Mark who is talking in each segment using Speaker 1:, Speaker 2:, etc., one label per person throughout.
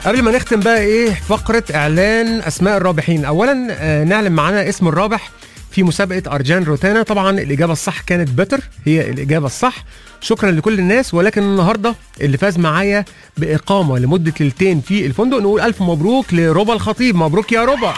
Speaker 1: قبل ما نختم بقى ايه فقره اعلان اسماء الرابحين اولا آه، نعلن معانا اسم الرابح في مسابقه ارجان روتانا طبعا الاجابه الصح كانت بتر هي الاجابه الصح شكرا لكل الناس ولكن النهارده اللي فاز معايا باقامه لمده ليلتين في الفندق نقول الف مبروك لربا الخطيب مبروك يا ربا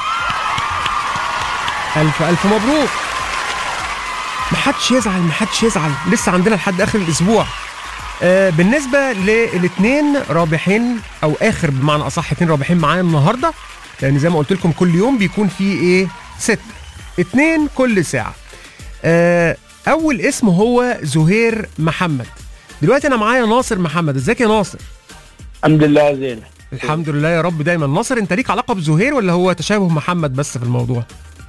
Speaker 1: الف الف مبروك محدش يزعل محدش يزعل لسه عندنا لحد اخر الاسبوع آه، بالنسبه للاثنين رابحين او اخر بمعنى اصح اثنين رابحين معانا النهارده لان زي ما قلت لكم كل يوم بيكون فيه ايه ست اتنين كل ساعه آه، اول اسم هو زهير محمد دلوقتي انا معايا ناصر محمد ازيك يا ناصر
Speaker 2: الحمد لله زين
Speaker 1: الحمد لله يا رب دايما ناصر انت ليك علاقه بزهير ولا هو تشابه محمد بس في الموضوع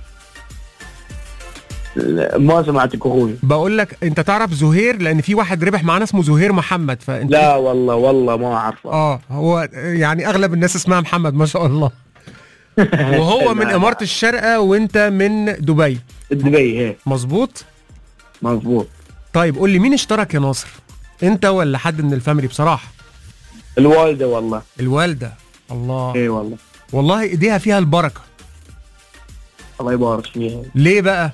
Speaker 2: ما سمعتك اخوي
Speaker 1: بقول لك انت تعرف زهير لان في واحد ربح معانا اسمه زهير محمد فانت
Speaker 2: لا والله والله ما اعرفه
Speaker 1: اه هو يعني اغلب الناس اسمها محمد ما شاء الله وهو من اماره الشارقه وانت من دبي
Speaker 2: دبي هي
Speaker 1: مظبوط
Speaker 2: مظبوط
Speaker 1: طيب قول لي مين اشترك يا ناصر انت ولا حد من الفاميلي بصراحه
Speaker 2: الوالده والله
Speaker 1: الوالده الله
Speaker 2: اي والله
Speaker 1: والله ايديها فيها البركه
Speaker 2: الله يبارك فيها
Speaker 1: ليه بقى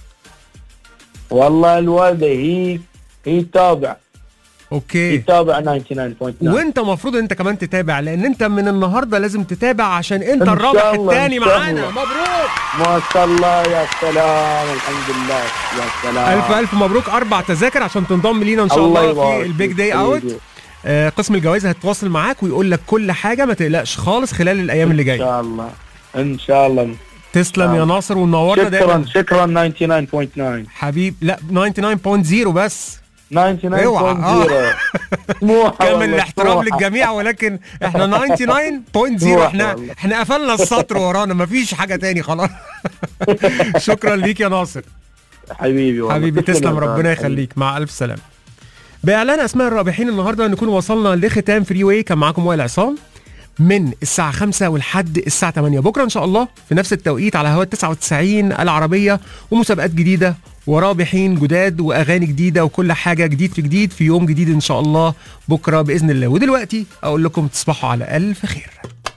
Speaker 2: والله الوالده هي هي تابع هي
Speaker 1: اوكي
Speaker 2: تابع 99.9
Speaker 1: وانت المفروض انت كمان تتابع لان انت من النهارده لازم تتابع عشان انت
Speaker 2: إن شاء
Speaker 1: الرابح
Speaker 2: الله،
Speaker 1: الثاني
Speaker 2: إن شاء
Speaker 1: معانا
Speaker 2: الله.
Speaker 1: مبروك
Speaker 2: ما شاء الله يا سلام الحمد لله يا سلام
Speaker 1: الف الف مبروك اربع تذاكر عشان تنضم لينا ان شاء
Speaker 2: الله
Speaker 1: الله
Speaker 2: يبارك
Speaker 1: في البيج
Speaker 2: فيك
Speaker 1: داي اوت
Speaker 2: حبيبي.
Speaker 1: آه، قسم الجوائز هيتواصل معاك ويقول لك كل حاجه ما تقلقش خالص خلال الايام اللي
Speaker 2: ان
Speaker 1: جايه
Speaker 2: شاء الله ان شاء الله
Speaker 1: تسلم يا ناصر ونورنا
Speaker 2: شكرا
Speaker 1: دايما
Speaker 2: شكرا 99.9
Speaker 1: حبيب لا 99.0 بس
Speaker 2: 99.0
Speaker 1: اوعى.
Speaker 2: سموحة
Speaker 1: كامل
Speaker 2: والله،
Speaker 1: الاحترام
Speaker 2: سموحة.
Speaker 1: للجميع ولكن احنا 99.0
Speaker 2: روح
Speaker 1: احنا
Speaker 2: والله.
Speaker 1: احنا قفلنا السطر ورانا مفيش حاجه تاني خلاص شكرا ليك يا ناصر
Speaker 2: حبيبي والله
Speaker 1: حبيبي تسلم
Speaker 2: يا
Speaker 1: ربنا
Speaker 2: حبيبي.
Speaker 1: يخليك مع الف سلامه باعلان اسماء الرابحين النهارده نكون وصلنا لختام فري واي كان معاكم وائل عصام من الساعة 5 ولحد الساعة 8 بكرة إن شاء الله في نفس التوقيت على هوا 99 العربية ومسابقات جديدة ورابحين جداد وأغاني جديدة وكل حاجة جديد في جديد في يوم جديد إن شاء الله بكرة بإذن الله ودلوقتي أقول لكم تصبحوا على ألف خير